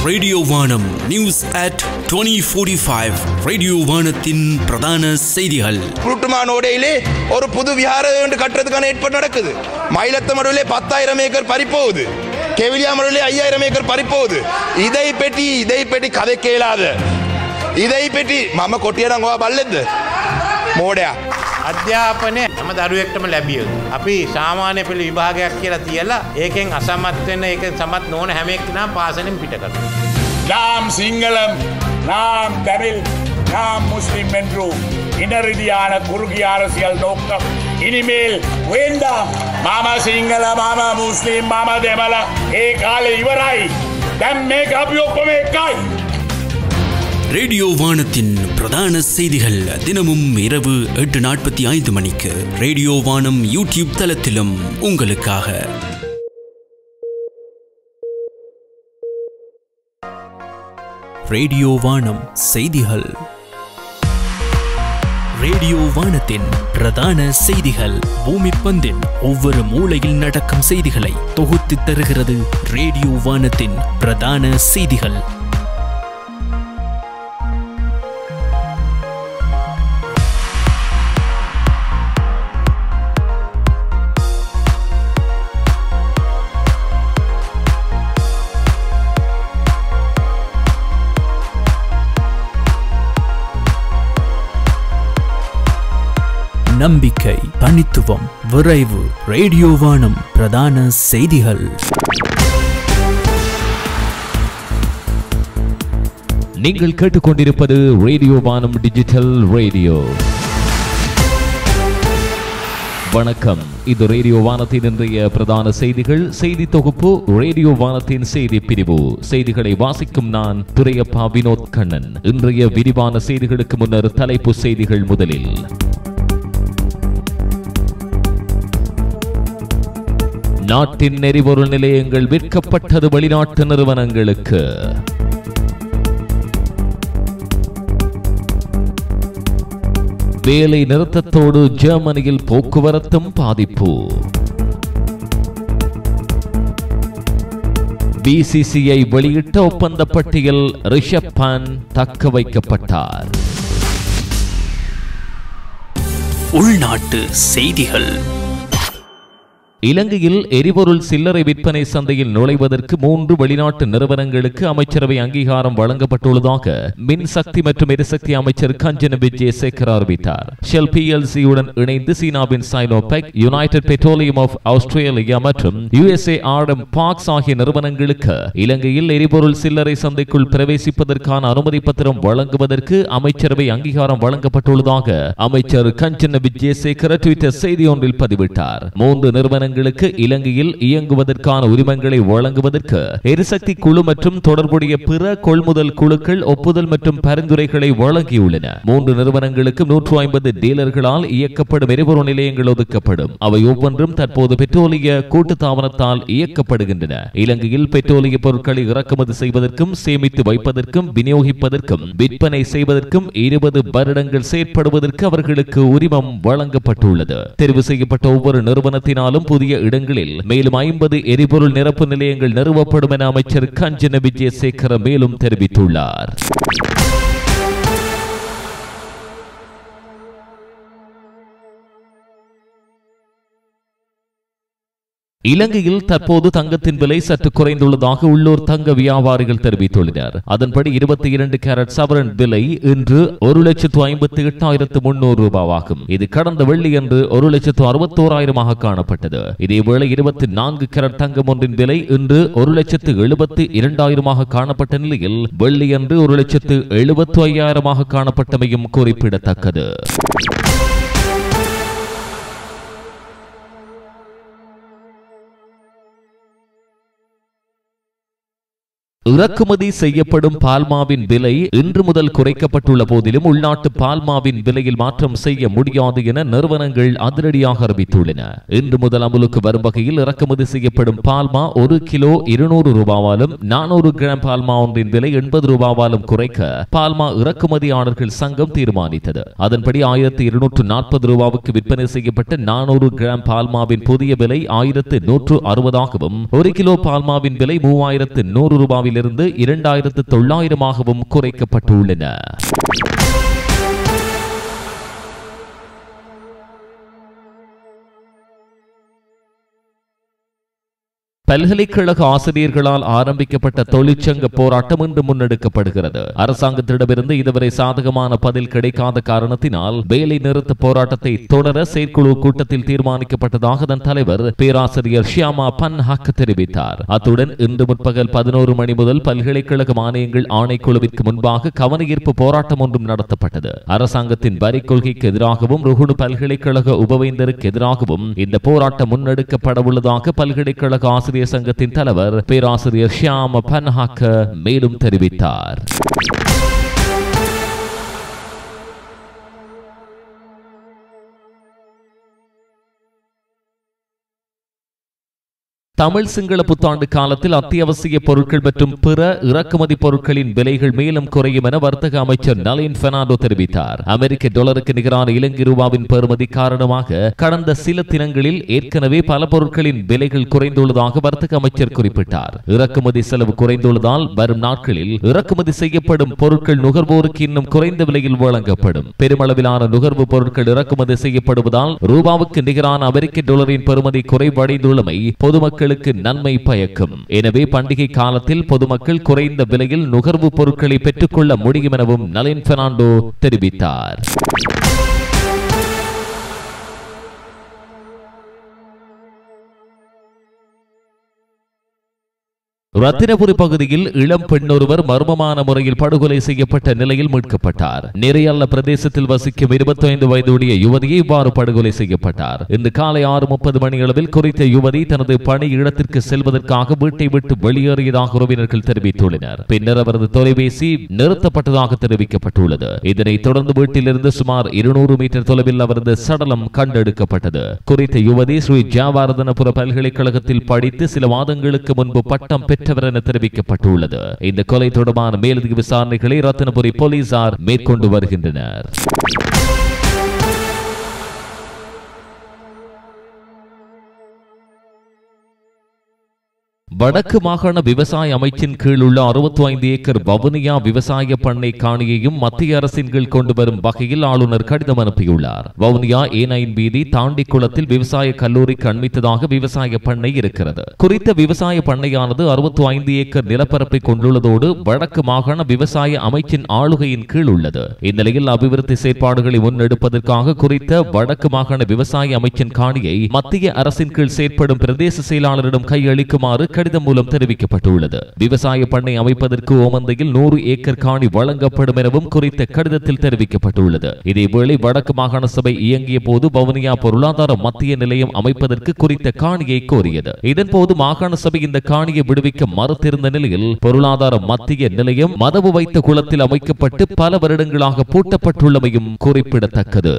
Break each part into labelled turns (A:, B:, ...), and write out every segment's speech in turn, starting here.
A: Radio Vaanam news at twenty forty five radio வானத்தின் பிரதான செய்திகள்
B: புருட்டுமான் ஓடையிலே ஒரு புது விஹாரம் ஒன்று கட்டுறதுக்கான ஏற்பாடு நடக்குது மயிலத்தமடுவிலே பத்தாயிரம் ஏக்கர் பறிப்போகுது கெவிலியாமடுவிலே ஐயாயிரம் ஏக்கர் பறிப்போகுது இதை பெட்டி இதை பெட்டி கதை கேளாத இதை பெட்டி මම කොටියනම් ඔයා බල්ලෙද්ද මෝඩයා
C: අධ්‍යාපනය හැම දරුවෙක්ටම ලැබිය යුතු. අපි සාමාන්‍ය පෙළ විභාගයක් කියලා තියලා ඒකෙන් අසමත් වෙන්න ඒක සමත් නොවන හැම එක්කෙනාම පාසලෙන් පිට කරනවා.
D: நாம் சிங்களம் நாம் தமிழ் நாம் முஸ்லிம் என்று இனரீதியான குறுகிய அரசியல் நோக்கம் இனிமேல் வேண்டாம் மாமா சிங்கள மாமா முஸ்லிம் மாமா දෙමළ ඒ කාලේ ඉවරයි දැන් මේක අපි ඔක්කොම එකයි
A: ரேடியோ வானத்தின் பிரதான செய்திகள் தினமும் இரவு எட்டு நாற்பத்தி ஐந்து மணிக்கு ரேடியோ வானம் யூடியூப் தளத்திலும் உங்களுக்காக ரேடியோ வானம் செய்திகள் ரேடியோ வானத்தின் பிரதான செய்திகள் பூமி பந்தின் ஒவ்வொரு மூலையில் நடக்கும் செய்திகளை தொகுத்து தருகிறது ரேடியோ வானத்தின் பிரதான செய்திகள் நம்பிக்கை தனித்துவம் விரைவு ரேடியோ வானம் பிரதான செய்திகள்
E: நீங்கள் கேட்டுக்கொண்டிருப்பது ரேடியோ வானம் டிஜிட்டல் ரேடியோ வணக்கம் இது ரேடியோ வானத்தின் இன்றைய பிரதான செய்திகள் செய்தி தொகுப்பு ரேடியோ வானத்தின் செய்தி பிரிவு செய்திகளை வாசிக்கும் நான் துரையப்பா வினோத் கண்ணன் இன்றைய விரிவான செய்திகளுக்கு முன்னர் தலைப்பு செய்திகள் முதலில் நாட்டின் எரிபொருள் நிலையங்கள் விற்கப்பட்டது வெளிநாட்டு நிறுவனங்களுக்கு வேலை நிறுத்தத்தோடு ஜெர்மனியில் போக்குவரத்தும் பாதிப்பு பிசிசிஐ வெளியிட்ட ஒப்பந்த பட்டியல் ரிஷப் பான் தக்க வைக்கப்பட்டார்
A: உள்நாட்டு செய்திகள்
E: இலங்கையில் எரிபொருள் சில்லறை விற்பனை சந்தையில் நுழைவதற்கு மூன்று வெளிநாட்டு நிறுவனங்களுக்கு அமைச்சரவை அங்கீகாரம் வழங்கப்பட்டுள்ளதாக மின்சக்தி மற்றும் எரிசக்தி அமைச்சர் கஞ்சன விஜயசேகர் அறிவித்தார் ஷெல் பிஎல்சியுடன் இணைந்து சீனாவின் Sinopec United Petroleum of Australia மற்றும் யுஎஸ்ஏ ஆர்டம் பாக்ஸ் ஆகிய நிறுவனங்களுக்கு இலங்கையில் எரிபொருள் சில்லறை சந்தைக்குள் பிரவேசிப்பதற்கான அனுமதி பத்திரம் வழங்குவதற்கு அமைச்சரவை அங்கீகாரம் வழங்கப்பட்டுள்ளதாக அமைச்சர் கஞ்சன விஜயசேகர ட்விட்டர் செய்தி ஒன்றில் பதிவிட்டார் மூன்று நிறுவனங்களுக்கு இலங்கையில் இயங்குவதற்கான உரிமங்களை வழங்குவதற்கு எரிசக்தி குழு மற்றும் தொடர்புடைய பிற கொள்முதல் குழுக்கள் ஒப்புதல் மற்றும் பரிந்துரைகளை வழங்கியுள்ளன மூன்று நிறுவனங்களுக்கு நூற்று ஐம்பது டீலர்களால் இயக்கப்படும் எரிபொருள் நிலையங்கள் ஒதுக்கப்படும் அவை ஒவ்வொன்றும் தற்போது பெட்ரோலிய கூட்டுத்தாபனத்தால் இயக்கப்படுகின்றன இலங்கையில் பெட்ரோலிய பொருட்களை இறக்குமதி செய்வதற்கும் சேமித்து வைப்பதற்கும் விநியோகிப்பதற்கும் விற்பனை செய்வதற்கும் இருபது வருடங்கள் செயற்படுவதற்கு அவர்களுக்கு உரிமம் வழங்கப்பட்டுள்ளது தெரிவு செய்யப்பட்ட ஒவ்வொரு நிறுவனத்தினாலும் புதிய இடங்களில் மேலும் ஐம்பது எரிபொருள் நிரப்பு நிலையங்கள் நிறுவப்படும் என அமைச்சர் கஞ்சன விஜயசேகர மேலும் தெரிவித்துள்ளார் இலங்கையில் தற்போது தங்கத்தின் விலை சற்று குறைந்துள்ளதாக உள்ளூர் தங்க வியாபாரிகள் தெரிவித்துள்ளனர் அதன்படி இருபத்தி இரண்டு கேரட் சவரன் விலை இன்று ஒரு லட்சத்து ஐம்பத்தி எட்டாயிரத்து முன்னூறு ரூபாவாகும் இது கடந்த வெள்ளி என்று ஒரு லட்சத்து அறுபத்தோராயிரமாக காணப்பட்டது இதேவேளை இருபத்தி நான்கு கேரட் தங்கம் ஒன்றின் விலை இன்று ஒரு லட்சத்து எழுபத்தி இரண்டாயிரமாக காணப்பட்ட நிலையில் வெள்ளி என்று ஒரு லட்சத்து எழுபத்து ஐயாயிரமாக காணப்பட்டமையும் குறிப்பிடத்தக்கது இறக்குமதி செய்யப்படும் பால்மாவின் விலை இன்று முதல் குறைக்கப்பட்டுள்ள போதிலும் உள்நாட்டு பால்மாவின் விலையில் மாற்றம் செய்ய முடியாது என நிறுவனங்கள் அதிரடியாக அறிவித்துள்ளன இன்று முதல் அமலுக்கு வரும் வகையில் இறக்குமதி செய்யப்படும் பால்மா ஒரு கிலோ இருநூறு ரூபாவாலும் நானூறு கிராம் பால்மா ஒன்றின் விலை எண்பது ரூபாவாலும் குறைக்க பால்மா இறக்குமதியாளர்கள் சங்கம் தீர்மானித்தது அதன்படி ஆயிரத்தி இருநூற்று நாற்பது ரூபாவுக்கு விற்பனை செய்யப்பட்ட நானூறு கிராம் பால்மாவின் புதிய விலை ஆயிரத்து நூற்று அறுபதாகவும் ஒரு கிலோ பால்மாவின் விலை மூவாயிரத்து நூறு ரூபாவில் ஆயிரத்திலிருந்து இரண்டாயிரத்து தொள்ளாயிரமாகவும் குறைக்கப்பட்டுள்ளன பல்கலைக்கழக ஆசிரியர்களால் ஆரம்பிக்கப்பட்ட தொழிற்சங்க போராட்டம் இன்று முன்னெடுக்கப்படுகிறது அரசாங்கத்திடமிருந்து இதுவரை சாதகமான பதில் கிடைக்காத காரணத்தினால் வேலை நிறுத்த போராட்டத்தை தொடர செயற்குழு கூட்டத்தில் தீர்மானிக்கப்பட்டதாக அதன் தலைவர் பேராசிரியர் ஷியாமா பன்ஹாக் தெரிவித்தார் அத்துடன் இன்று முற்பகல் பதினோரு மணி முதல் பல்கலைக்கழக மானியங்கள் ஆணைக்குழுவிற்கு முன்பாக கவனஈர்ப்பு போராட்டம் ஒன்றும் நடத்தப்பட்டது அரசாங்கத்தின் வரி கொள்கைக்கு எதிராகவும் ருகுணு பல்கலைக்கழக உபவேந்தருக்கு எதிராகவும் இந்த போராட்டம் முன்னெடுக்கப்பட உள்ளதாக பல்கலைக்கழக ஆசிரியர் சங்கத்தின் தலைவர் பேராசிரியர் ஷியாம பன்ஹாக்க மேலும் தெரிவித்தார் தமிழ் சிங்கள புத்தாண்டு காலத்தில் அத்தியாவசிய பொருட்கள் மற்றும் பிற இறக்குமதி பொருட்களின் விலைகள் மேலும் குறையும் என வர்த்தக அமைச்சர் நலின் பெர்னாண்டோ தெரிவித்தார் அமெரிக்க டாலருக்கு நிகரான இலங்கை ரூபாவின் பெறுமதி காரணமாக கடந்த சில தினங்களில் ஏற்கனவே பல பொருட்களின் விலைகள் குறைந்துள்ளதாக வர்த்தக அமைச்சர் குறிப்பிட்டார் இறக்குமதி செலவு குறைந்துள்ளதால் வரும் நாட்களில் இறக்குமதி செய்யப்படும் பொருட்கள் நுகர்வோருக்கு இன்னும் குறைந்த விலையில் வழங்கப்படும் பெருமளவிலான நுகர்வு பொருட்கள் இறக்குமதி செய்யப்படுவதால் ரூபாவுக்கு நிகரான அமெரிக்க டாலரின் பெறுமதி குறைவடைந்துள்ளமை பொதுமக்களுக்கு நன்மை பயக்கும் எனவே பண்டிகை காலத்தில் பொதுமக்கள் குறைந்த விலையில் நுகர்வு பொருட்களை பெற்றுக்கொள்ள முடியும் எனவும் நலின் பெர்னாண்டோ தெரிவித்தார் ரத்தினபுரி பகுதியில் இளம் பெண்ணொருவர் மர்மமான முறையில் படுகொலை செய்யப்பட்ட நிலையில் மீட்கப்பட்டார் நெறியல்ல பிரதேசத்தில் வசிக்கும் 25 வயதுடைய யுவதியை இவ்வாறு படுகொலை செய்யப்பட்டார் இன்று காலை ஆறு முப்பது மணியளவில் குறித்த யுவதி தனது பணி இடத்திற்கு செல்வதற்காக வீட்டை விட்டு வெளியேறியதாக உறவினர்கள் தெரிவித்துள்ளனர் பின்னர் அவரது தொலைபேசி நிறுத்தப்பட்டதாக தெரிவிக்கப்பட்டுள்ளது இதனைத் தொடர்ந்து வீட்டிலிருந்து சுமார் இருநூறு மீட்டர் தொலைவில் அவரது சடலம் கண்டெடுக்கப்பட்டது குறித்த யுவதி ஸ்ரீ ஜாவாரதனபுர பல்கலைக்கழகத்தில் படித்து சில மாதங்களுக்கு முன்பு பட்டம் பெற்றவர் என தெரிவிக்கப்பட்டுள்ளது இந்த கொலை தொடர்பான மேலதிக விசாரணைகளை ரத்தினபுரி போலீசார் மேற்கொண்டு வருகின்றனர் வடக்கு மாகாண விவசாய அமைச்சின் கீழ் உள்ள அறுபத்தி ஐந்து ஏக்கர் வவுனியா விவசாய பண்ணை காணியையும் மத்திய அரசின் கீழ் கொண்டு வரும் வகையில் ஆளுநர் கடிதம் அனுப்பியுள்ளார் வவுனியா ஏ நைன் வீதி தாண்டிக்குளத்தில் விவசாய கல்லூரிக்கு அண்மித்ததாக விவசாய பண்ணை இருக்கிறது குறித்த விவசாய பண்ணையானது அறுபத்தி ஐந்து ஏக்கர் நிலப்பரப்பை கொண்டுள்ளதோடு வடக்கு மாகாண விவசாய அமைச்சின் ஆளுகையின் கீழ் உள்ளது இந்நிலையில் அபிவிருத்தி செயற்பாடுகளை முன்னெடுப்பதற்காக குறித்த வடக்கு மாகாண விவசாய அமைச்சின் காணியை மத்திய அரசின் கீழ் செயற்படும் பிரதேச செயலாளரிடம் கையளிக்குமாறு கடிதம் மூலம் தெரிவிக்கப்பட்டுள்ளது விவசாய பண்ணை அமைப்பதற்கு ஓமந்தையில் நூறு ஏக்கர் காணி வழங்கப்படும் எனவும் குறித்த கடிதத்தில் தெரிவிக்கப்பட்டுள்ளது இதேவேளை வடக்கு மாகாண சபை இயங்கிய போது வவுனியா பொருளாதார மத்திய நிலையம் அமைப்பதற்கு குறித்த காணியை கோரியது இதன்போது மாகாண சபை இந்த காணியை விடுவிக்க மறுத்திருந்த நிலையில் பொருளாதார மத்திய நிலையம் மதவு வைத்த குளத்தில் அமைக்கப்பட்டு பல வருடங்களாக பூட்டப்பட்டுள்ளமையும் குறிப்பிடத்தக்கது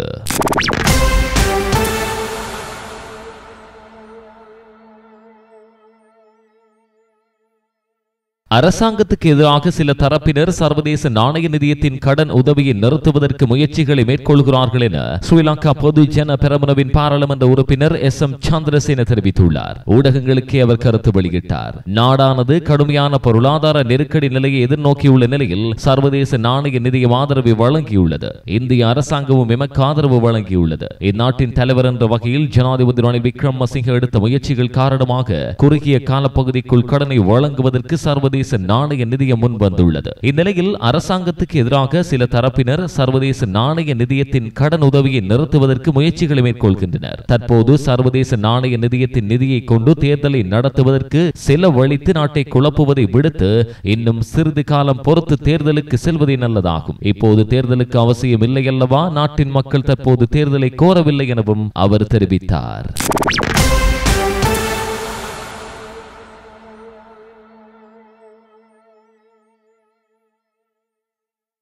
E: அரசாங்கத்துக்கு எதிராக சில தரப்பினர் சர்வதேச நாணய நிதியத்தின் கடன் உதவியை நிறுத்துவதற்கு முயற்சிகளை மேற்கொள்கிறார்கள் என ஸ்ரீலங்கா பொது ஜன பெரமுனவின் பாராளுமன்ற உறுப்பினர் எஸ் எம் சந்திரசேன தெரிவித்துள்ளார் ஊடகங்களுக்கே அவர் கருத்து வெளியிட்டார் நாடானது கடுமையான பொருளாதார நெருக்கடி நிலையை எதிர்நோக்கியுள்ள நிலையில் சர்வதேச நாணய நிதியம் ஆதரவை வழங்கியுள்ளது இந்திய அரசாங்கமும் எமக்கு ஆதரவு வழங்கியுள்ளது இந்நாட்டின் தலைவர் என்ற வகையில் ஜனாதிபதி ரணில் விக்ரமசிங்க எடுத்த முயற்சிகள் காரணமாக குறுகிய காலப்பகுதிக்குள் கடனை வழங்குவதற்கு சர்வதேச நாணய நிதியம் முன் வந்துள்ளது இந்நிலையில் அரசாங்கத்துக்கு எதிராக சில தரப்பினர் சர்வதேச நாணய நிதியத்தின் கடன் உதவியை நிறுத்துவதற்கு முயற்சிகளை மேற்கொள்கின்றனர் தற்போது சர்வதேச நாணய நிதியத்தின் நிதியை கொண்டு தேர்தலை நடத்துவதற்கு செலவழித்து நாட்டை குழப்புவதை விடுத்து இன்னும் சிறிது காலம் பொறுத்து தேர்தலுக்கு செல்வதே நல்லதாகும் இப்போது தேர்தலுக்கு அவசியம் இல்லை அல்லவா நாட்டின் மக்கள் தற்போது தேர்தலை கோரவில்லை எனவும் அவர் தெரிவித்தார்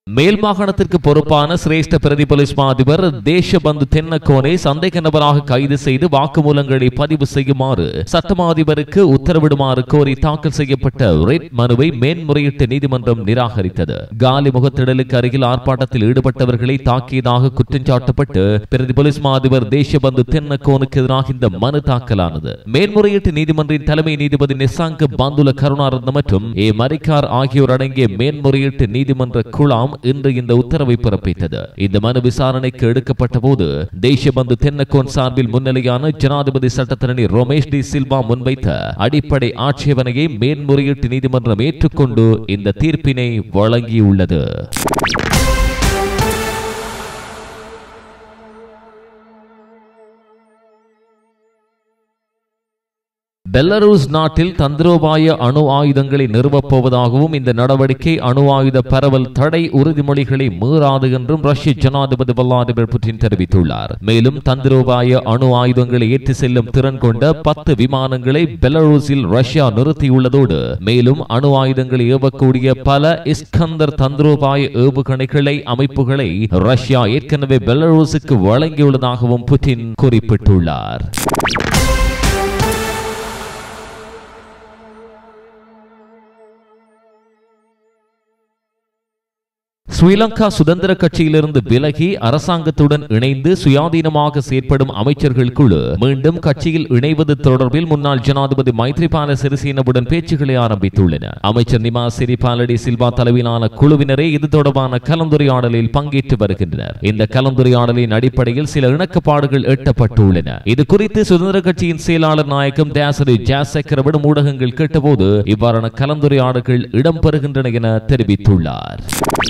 E: மேல் மாகாணத்திற்கு பொறுப்பான சிரேஷ்ட பிரதி போலீஸ் மா அதிபர் தேசபந்து தென்னக்கோனை சந்தேக நபராக கைது செய்து வாக்குமூலங்களை பதிவு செய்யுமாறு சட்டமா அதிபருக்கு உத்தரவிடுமாறு கோரி தாக்கல் செய்யப்பட்ட ரிட் மனுவை மேன்முறையீட்டு நீதிமன்றம் நிராகரித்தது காலி முகத்திடலுக்கு அருகில் ஆர்ப்பாட்டத்தில் ஈடுபட்டவர்களை தாக்கியதாக குற்றஞ்சாட்டப்பட்டு பிரதி போலீஸ் மா அதிபர் தேசபந்து தென்னக்கோனுக்கு எதிராக இந்த மனு தாக்கலானது மேன்முறையீட்டு நீதிமன்றின் தலைமை நீதிபதி நிசாங்க பாந்துல கருணாரத்ன மற்றும் ஏ மரிக்கார் ஆகியோர் அடங்கிய மேன்முறையீட்டு நீதிமன்ற குழாம் இன்று இந்த உத்தரவை பிறப்பித்தது இந்த மனு விசாரணைக்கு எடுக்கப்பட்ட போது தேசபந்து தென்னக்கோன் சார்பில் முன்னிலையான ஜனாதிபதி சட்டத்தரணி ரமேஷ் டி சில்வா முன்வைத்த அடிப்படை ஆட்சேபனையை மேன்முறையீட்டு நீதிமன்றம் ஏற்றுக்கொண்டு இந்த தீர்ப்பினை வழங்கியுள்ளது பெலரூஸ் நாட்டில் தந்திரோபாய அணு ஆயுதங்களை நிறுவப் போவதாகவும் இந்த நடவடிக்கை அணு ஆயுத பரவல் தடை உறுதிமொழிகளை மீறாது என்றும் ரஷ்ய ஜனாதிபதி விளாடிமிர் புட்டின் தெரிவித்துள்ளார் மேலும் தந்திரோபாய அணு ஆயுதங்களை ஏற்றி செல்லும் திறன் கொண்ட பத்து விமானங்களை பெலரூஸில் ரஷ்யா நிறுத்தியுள்ளதோடு மேலும் அணு ஆயுதங்களை ஏவக்கூடிய பல இஸ்கந்தர் தந்திரோபாய ஏவுகணைகளை அமைப்புகளை ரஷ்யா ஏற்கனவே பெலரூஸுக்கு வழங்கியுள்ளதாகவும் புட்டின் குறிப்பிட்டுள்ளார் ஸ்ரீலங்கா சுதந்திர கட்சியிலிருந்து விலகி அரசாங்கத்துடன் இணைந்து சுயாதீனமாக செயற்படும் அமைச்சர்கள் குழு மீண்டும் கட்சியில் இணைவது தொடர்பில் முன்னாள் ஜனாதிபதி மைத்ரிபால சிறிசேனவுடன் பேச்சுக்களை ஆரம்பித்துள்ளன அமைச்சர் நிமா சிறிபாலடி சில்வா தலைமையிலான குழுவினரே இது தொடர்பான கலந்துரையாடலில் பங்கேற்று வருகின்றனர் இந்த கலந்துரையாடலின் அடிப்படையில் சில இணக்கப்பாடுகள் எட்டப்பட்டுள்ளன இது குறித்து சுதந்திர கட்சியின் செயலாளர் நாயகம் தேசரி ஜாசக்கரவிடம் ஊடகங்கள் கேட்டபோது இவ்வாறான கலந்துரையாடல்கள் இடம்பெறுகின்றன என தெரிவித்துள்ளார்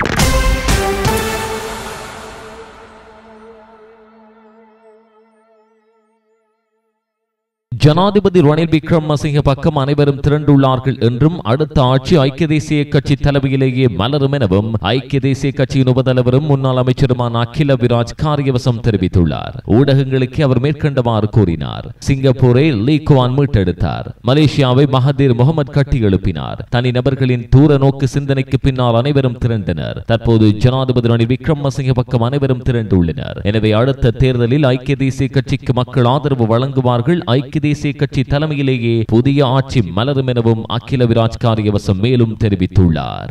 E: ஜனாதிபதி ரணில் விக்ரமசிங்க பக்கம் அனைவரும் திரண்டுள்ளார்கள் என்றும் அடுத்த ஆட்சி ஐக்கிய தேசிய கட்சி தலைமையிலேயே மலரும் எனவும் ஐக்கிய தேசிய கட்சியின் உபதலைவரும் முன்னாள் அமைச்சருமான அகில விராஜ் காரியவசம் தெரிவித்துள்ளார் ஊடகங்களுக்கு அவர் மேற்கண்டவாறு கூறினார் சிங்கப்பூரை லீ குவான் மீட்டெடுத்தார் மலேசியாவை மகதீர் முகமது கட்டி எழுப்பினார் தனிநபர்களின் தூர நோக்கு சிந்தனைக்கு பின்னால் அனைவரும் திரண்டனர் தற்போது ஜனாதிபதி ரணில் விக்ரமசிங்க பக்கம் அனைவரும் திரண்டுள்ளனர் எனவே அடுத்த தேர்தலில் ஐக்கிய தேசிய கட்சிக்கு மக்கள் ஆதரவு வழங்குவார்கள் ஐக்கிய தேசிய கட்சி தலைமையிலேயே புதிய ஆட்சி மலரும் எனவும் அகில விராஜ் காரியவசம் மேலும் தெரிவித்துள்ளார்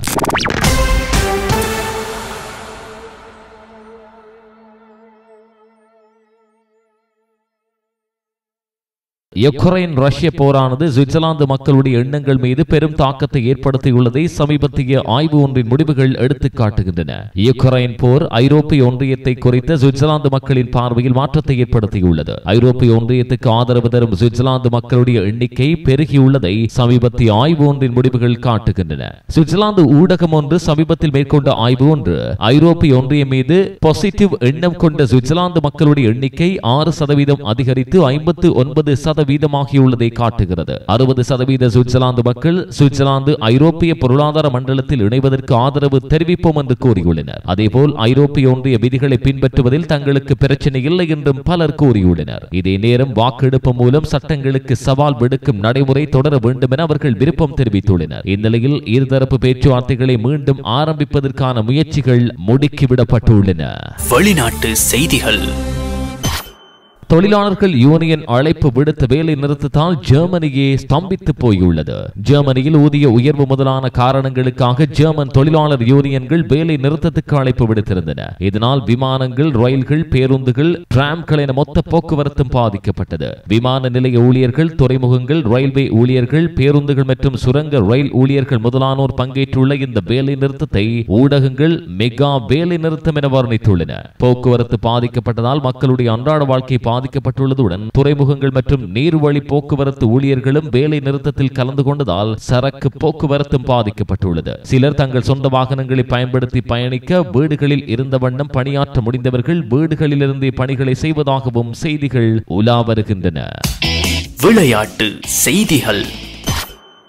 E: யுக்ரைன் ரஷ்ய போரானது சுவிட்சர்லாந்து மக்களுடைய எண்ணங்கள் மீது பெரும் தாக்கத்தை ஏற்படுத்தியுள்ளதை சமீபத்திய ஆய்வு ஒன்றின் முடிவுகள் எடுத்துக் காட்டுகின்றன யுக்ரைன் போர் ஐரோப்பிய ஒன்றியத்தை குறித்த சுவிட்சர்லாந்து மக்களின் பார்வையில் மாற்றத்தை ஏற்படுத்தியுள்ளது ஐரோப்பிய ஒன்றியத்துக்கு ஆதரவு தரும் சுவிட்சர்லாந்து மக்களுடைய எண்ணிக்கை பெருகியுள்ளதை சமீபத்திய ஆய்வு ஒன்றின் முடிவுகள் காட்டுகின்றன சுவிட்சர்லாந்து ஊடகம் ஒன்று சமீபத்தில் மேற்கொண்ட ஆய்வு ஒன்று ஐரோப்பிய ஒன்றியம் மீது பாசிட்டிவ் எண்ணம் கொண்ட சுவிட்சர்லாந்து மக்களுடைய எண்ணிக்கை ஆறு சதவீதம் அதிகரித்து ஐம்பத்து ஒன்பது சதவீதமாகியுள்ளதை காட்டுகிறது அறுபது சதவீத சுவிட்சர்லாந்து மக்கள் சுவிட்சர்லாந்து ஐரோப்பிய பொருளாதார மண்டலத்தில் இணைவதற்கு ஆதரவு தெரிவிப்போம் என்று கூறியுள்ளனர் அதேபோல் ஐரோப்பிய ஒன்றிய விதிகளை பின்பற்றுவதில் தங்களுக்கு பிரச்சனை இல்லை என்றும் பலர் கூறியுள்ளனர் இதே நேரம் வாக்கெடுப்பு மூலம் சட்டங்களுக்கு சவால் விடுக்கும் நடைமுறை தொடர வேண்டும் என அவர்கள் விருப்பம் தெரிவித்துள்ளனர் இந்நிலையில் இருதரப்பு பேச்சுவார்த்தைகளை மீண்டும் ஆரம்பிப்பதற்கான முயற்சிகள் முடுக்கிவிடப்பட்டுள்ளன
A: வெளிநாட்டு செய்திகள்
E: தொழிலாளர்கள் யூனியன் அழைப்பு விடுத்த வேலை நிறுத்தத்தால் ஜெர்மனியே ஸ்தம்பித்து போயுள்ளது ஜெர்மனியில் ஊதிய உயர்வு முதலான காரணங்களுக்காக ஜெர்மன் தொழிலாளர் யூனியன்கள் வேலை நிறுத்தத்துக்கு அழைப்பு விடுத்திருந்தன இதனால் விமானங்கள் ரயில்கள் பேருந்துகள் டிராம்கள் என மொத்த போக்குவரத்தும் பாதிக்கப்பட்டது விமான நிலைய ஊழியர்கள் துறைமுகங்கள் ரயில்வே ஊழியர்கள் பேருந்துகள் மற்றும் சுரங்க ரயில் ஊழியர்கள் முதலானோர் பங்கேற்றுள்ள இந்த வேலை நிறுத்தத்தை ஊடகங்கள் மெகா வேலை நிறுத்தம் என வர்ணித்துள்ளன போக்குவரத்து பாதிக்கப்பட்டதால் மக்களுடைய அன்றாட வாழ்க்கை பாதிக்கப்பட்டுள்ளதுடன் துறைமுகங்கள் மற்றும் நீர்வழி போக்குவரத்து ஊழியர்களும் வேலை நிறுத்தத்தில் கலந்து கொண்டதால் சரக்கு போக்குவரத்தும் பாதிக்கப்பட்டுள்ளது சிலர் தங்கள் சொந்த வாகனங்களை பயன்படுத்தி பயணிக்க வீடுகளில் இருந்த வண்ணம் பணியாற்ற முடிந்தவர்கள் வீடுகளிலிருந்தே பணிகளை செய்வதாகவும் செய்திகள் உலா வருகின்றன
A: விளையாட்டு செய்திகள்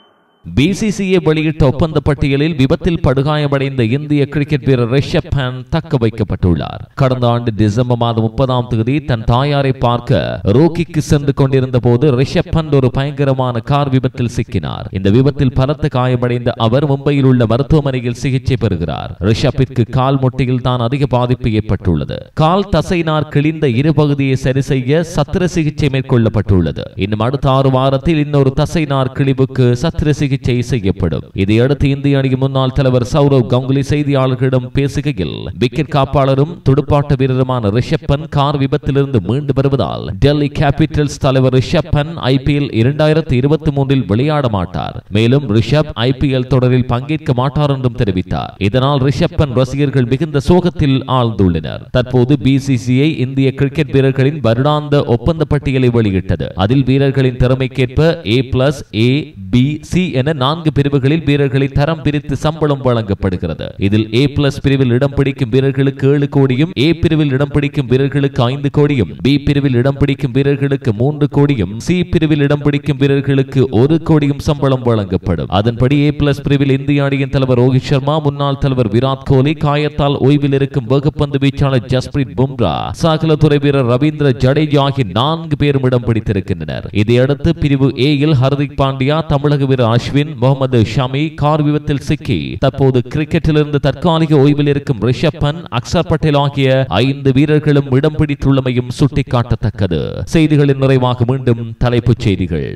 E: பிசிசிஐ வெளியிட்ட ஒப்பந்த பட்டியலில் விபத்தில் படுகாயமடைந்த இந்திய கிரிக்கெட் வீரர் ரிஷப் பண்ட் தக்க வைக்கப்பட்டுள்ளார் கடந்த ஆண்டு டிசம்பர் மாதம் முப்பதாம் தேதி தன் தாயாரை பார்க்க ரோக்கிக்கு சென்று கொண்டிருந்த போது ரிஷப் பண்ட் ஒரு பயங்கரமான கார் விபத்தில் சிக்கினார் இந்த விபத்தில் பலத்த காயமடைந்த அவர் மும்பையில் உள்ள மருத்துவமனையில் சிகிச்சை பெறுகிறார் ரிஷப்பிற்கு கால் முட்டியில் தான் அதிக பாதிப்பு ஏற்பட்டுள்ளது கால் தசைநார் கிழிந்த இரு பகுதியை சரி செய்ய சத்திர சிகிச்சை மேற்கொள்ளப்பட்டுள்ளது இன்னும் அடுத்த ஆறு வாரத்தில் இன்னொரு தசைநார் கிழிவுக்கு சத்திர சிகிச்சை செய்யப்படும் இதையடுத்து இந்திய அணியின் முன்னாள் தலைவர் சௌரவ் கங்குலி செய்தியாளர்களிடம் பேசுகையில் விக்கெட் காப்பாளரும் துடுப்பாட்ட வீரருமான ரிஷப் பண்ட் கார் விபத்திலிருந்து மீண்டு வருவதால் டெல்லி கேபிட்டல்ஸ் தலைவர் ரிஷப் பண்ட் ஐபிஎல் இரண்டாயிரத்தி இருபத்தி மூன்றில் விளையாட மாட்டார் மேலும் ரிஷப் ஐபிஎல் தொடரில் பங்கேற்க மாட்டார் என்றும் தெரிவித்தார் இதனால் ரிஷப் பண்ட் ரசிகர்கள் மிகுந்த சோகத்தில் ஆழ்ந்துள்ளனர் தற்போது பிசிசிஐ இந்திய கிரிக்கெட் வீரர்களின் வருடாந்த ஒப்பந்த பட்டியலை வெளியிட்டது அதில் வீரர்களின் திறமைக்கேற்ப A plus A B C என நான்கு பிரிவுகளில் வீரர்களை தரம் பிரித்து சம்பளம் வழங்கப்படுகிறது இதில் ஏ பிளஸ் பிரிவில் இடம் பிடிக்கும் வீரர்களுக்கு ஏழு கோடியும் ஏ பிரிவில் இடம் பிடிக்கும் வீரர்களுக்கு ஐந்து கோடியும் பி பிரிவில் இடம் பிடிக்கும் வீரர்களுக்கு மூன்று கோடியும் சி பிரிவில் இடம் பிடிக்கும் வீரர்களுக்கு ஒரு கோடியும் சம்பளம் வழங்கப்படும் அதன்படி ஏ பிளஸ் பிரிவில் இந்திய அணியின் தலைவர் ரோஹித் சர்மா முன்னாள் தலைவர் விராட் கோலி காயத்தால் ஓய்வில் இருக்கும் வேகப்பந்து வீச்சாளர் ஜஸ்பிரீத் பும்ரா சகலத்துறை வீரர் ரவீந்திர ஜடேஜா ஆகிய நான்கு பேரும் இடம் பிடித்திருக்கின்றனர் இதையடுத்து பிரிவு ஏ யில் ஹர்திக் பாண்டியா தமிழக வீரர் அஸ்வின் முகமது ஷமி கார் விபத்தில் சிக்கி தற்போது கிரிக்கெட்டிலிருந்து தற்காலிக ஓய்வில் இருக்கும் ரிஷப் பண்ட் அக்சர் பட்டேல் ஆகிய ஐந்து வீரர்களும் இடம் பிடித்துள்ளமையும் சுட்டிக்காட்டத்தக்கது செய்திகளின் நிறைவாக மீண்டும் தலைப்புச் செய்திகள்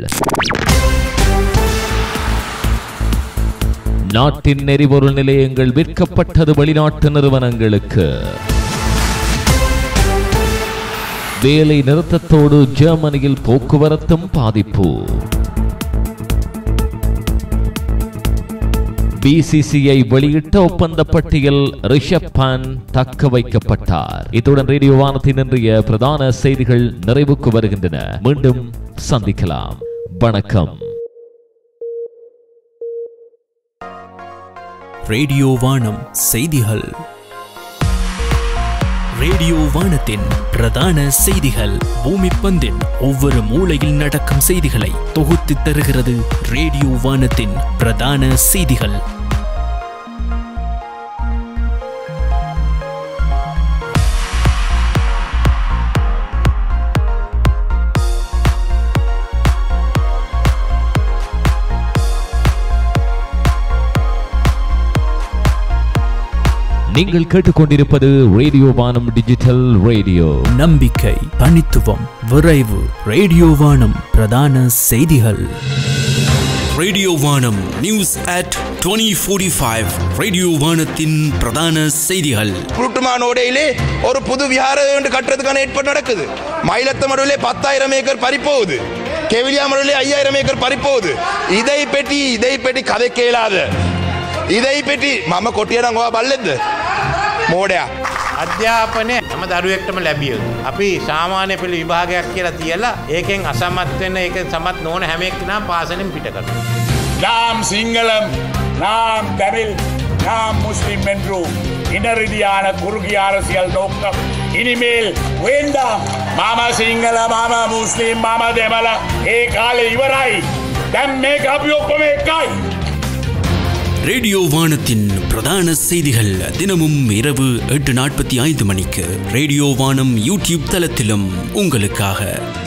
E: நாட்டின் எரிபொருள் நிலையங்கள் விற்கப்பட்டது வெளிநாட்டு நிறுவனங்களுக்கு வேலை நிறுத்தத்தோடு ஜெர்மனியில் போக்குவரத்தும் பாதிப்பு பிசிசிஐ வெளியிட்ட ஒப்பந்த பட்டியல் ரிஷப் பண்ட் தக்க வைக்கப்பட்டார் இத்துடன் ரேடியோ வானத்தின் இன்றைய பிரதான செய்திகள் நிறைவுக்கு வருகின்றன மீண்டும் சந்திக்கலாம் வணக்கம்
A: ரேடியோ வானம் செய்திகள் ரேடியோ வானத்தின் பிரதான செய்திகள் பூமி பந்தின் ஒவ்வொரு மூலையில் நடக்கும் செய்திகளை தொகுத்து தருகிறது ரேடியோ வானத்தின் பிரதான செய்திகள்
E: நீங்கள் கேட்டுக்கொண்டிருப்பது ரேடியோ வானம் டிஜிட்டல் ரேடியோ
A: நம்பிக்கை தனித்துவம் விரைவு ரேடியோ வானம் பிரதான செய்திகள்
F: radio Vaanam news at twenty forty five radio வானத்தின் பிரதான செய்திகள்
B: புருட்டுமான் ஓடையிலே ஒரு புது விஹாரம் ஒன்று கட்டுறதுக்கான ஏற்பாடு நடக்குது மயிலத்தமடுவிலே பத்தாயிரம் ஏக்கர் பறிப்போகுது கெவிலியாமடுவிலே ஐயாயிரம் ஏக்கர் பறிப்போகுது இதை பெட்டி இதை பெட்டி கதை கேளாத இதை பெட்டி මම කොටියනම් ඔයා බල්ලෙද්ද මෝඩයා
C: අධ්‍යාපනය හැම දරුවෙක්ටම ලැබිය යුතු. අපි සාමාන්‍ය පෙළ විභාගයක් කියලා තියලා ඒකෙන් අසමත් වෙන්න ඒක සමත් නොවන හැම එක්කෙනාම පාසලෙන් පිට කරනවා.
D: நாம் சிங்களம் நாம் தமிழ் நாம் முஸ்லிம் என்று இனரீதியான குறுகிய அரசியல் நோக்கம் இனிமேல் வேண்டாம் மாமா சிங்கள மாமா முஸ்லிம் மாமா தேமல ஏ காலை இவராய் தம் மேக் அப் யோப்பமே காய்
F: ரேடியோ வானத்தின் பிரதான செய்திகள் தினமும் இரவு எட்டு நாற்பத்தி ஐந்து மணிக்கு ரேடியோ வானம் யூடியூப் தளத்திலும் உங்களுக்காக